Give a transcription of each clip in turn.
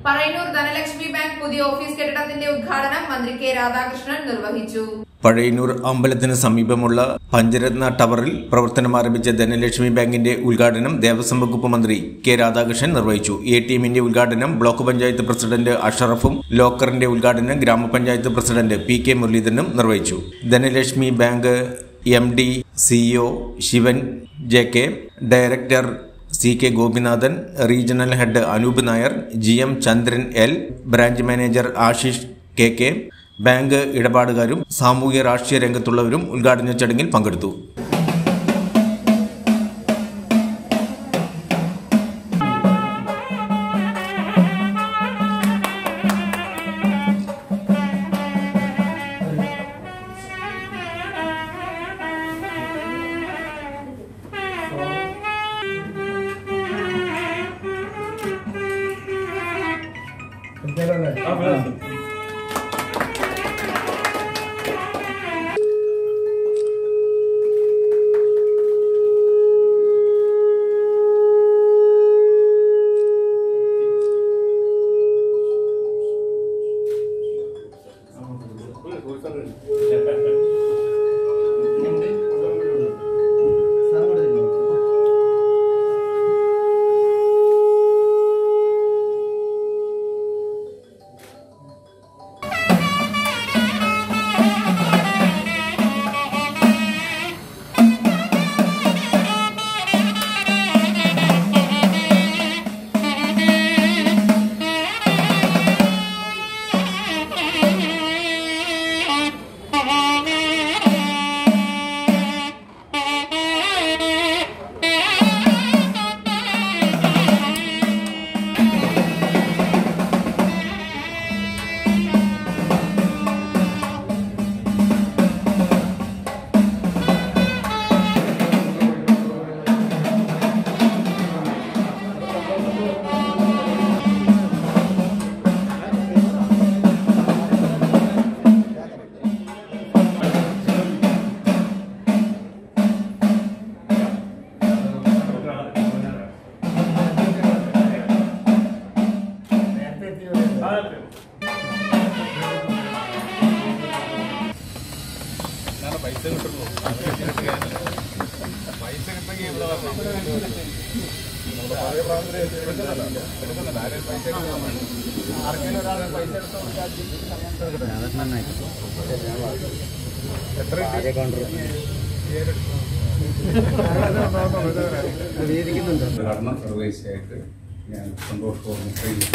പറയന്നൂർ Dhanalakshmi bank പുതിയ office കെട്ടിടത്തിന്റെ ഉദ്ഘാടനം മന്ത്രി കെ രാധാകൃഷ്ണൻ നിർവഹിച്ചു പഴയന്നൂർ അമ്പലത്തിന് സമീപമുള്ള പഞ്ചരത്ന ടവറിൽ പ്രവർത്തനം ആരംഭിച്ച ധനലക്ഷ്മി ബാങ്കിന്റെ ഉദ്ഘാടനം ദേവസ്വം വകുപ്പ് മന്ത്രി കെ രാധാകൃഷ്ണൻ നിർവഹിച്ചു എ ടി എമ്മിന്റെ ഉദ്ഘാടനം ബ്ലോക്ക് പഞ്ചായത്ത് പ്രസിഡന്റ് അഷറഫും ലോക്കറിന്റെ ഉദ്ഘാടനം ഗ്രാമപഞ്ചായത്ത് പ്രസിഡന്റ് പി കെ മുരളീധരനും നിർവഹിച്ചു Dhanalakshmi bank M D CEO Sivan J K director C K Gopinathan regional head Anoop Nair G M Chandran L branch manager Ashish K K bank ഇടപാടുകാരും സാമൂഹ്യ രാഷ്ട്രീയ രംഗത്തുള്ളവരും ഉദ്ഘാടന ചടങ്ങിൽ പങ്കെടുത്തു ഉദ്ഘാടനം നിർവഹിച്ചായിട്ട് ഞാൻ സന്തോഷപൂർവ്വം അറിയിച്ചു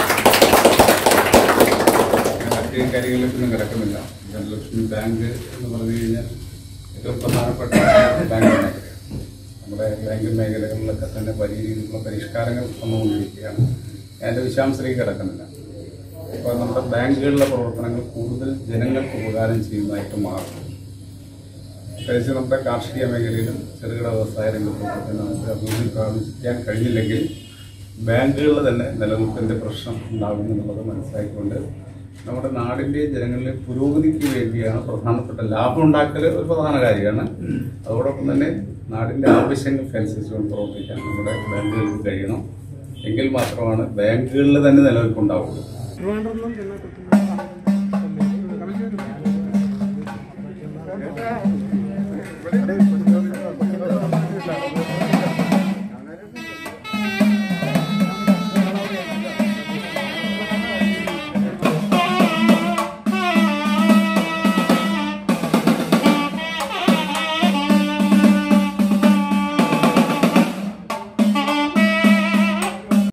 ഞാൻ മറ്റു കാര്യങ്ങളിലേക്കൊന്നും കിടക്കുന്നില്ല ധനലക്ഷ്മി ബാങ്ക് എന്ന് പറഞ്ഞു കഴിഞ്ഞാൽ ഏറ്റവും പ്രധാനപ്പെട്ട ബാങ്ക് മേഖലയാണ് നമ്മുടെ ബാങ്കിങ് മേഖലകളിലൊക്കെ തന്നെ വലിയ രീതിയിലുള്ള പരിഷ്കാരങ്ങൾ വന്നുകൊണ്ടിരിക്കുകയാണ് ഞാൻ എൻ്റെ വിശാംശത്തിലേക്ക് കിടക്കുന്നില്ല അപ്പോൾ നമ്മുടെ ബാങ്കുകളിലെ പ്രവർത്തനങ്ങൾ കൂടുതൽ ജനങ്ങൾക്ക് ഉപകാരം ചെയ്യുന്നതായിട്ട് മാറും പ്രത്യേകിച്ച് നമ്മുടെ കാർഷിക മേഖലയിലും ചെറുകിട വ്യവസായ രംഗത്തൊക്കെ തന്നെ നമുക്ക് അഭിവൃദ്ധി പ്രാപിക്കാൻ കഴിഞ്ഞില്ലെങ്കിൽ ബാങ്കുകളിൽ തന്നെ നിലനിൽപ്പിന്റെ പ്രശ്നം ഉണ്ടാകും എന്നുള്ളത് മനസ്സിലാക്കിക്കൊണ്ട് നമ്മുടെ നാടിന്റെ ജനങ്ങളിലെ പുരോഗതിക്ക് വേണ്ടിയാണ് പ്രധാനപ്പെട്ട ലാഭം ഉണ്ടാക്കൽ ഒരു പ്രധാന കാര്യമാണ് അതോടൊപ്പം തന്നെ നാടിന്റെ ആവശ്യങ്ങൾക്ക് അനുസരിച്ചുകൊണ്ട് പ്രവർത്തിക്കാൻ നമ്മുടെ ബാങ്കുകൾക്ക് കഴിയണം എങ്കിൽ മാത്രമാണ് ബാങ്കുകളിൽ തന്നെ നിലനിൽപ്പുണ്ടാവുള്ളൂ ഇവിടെ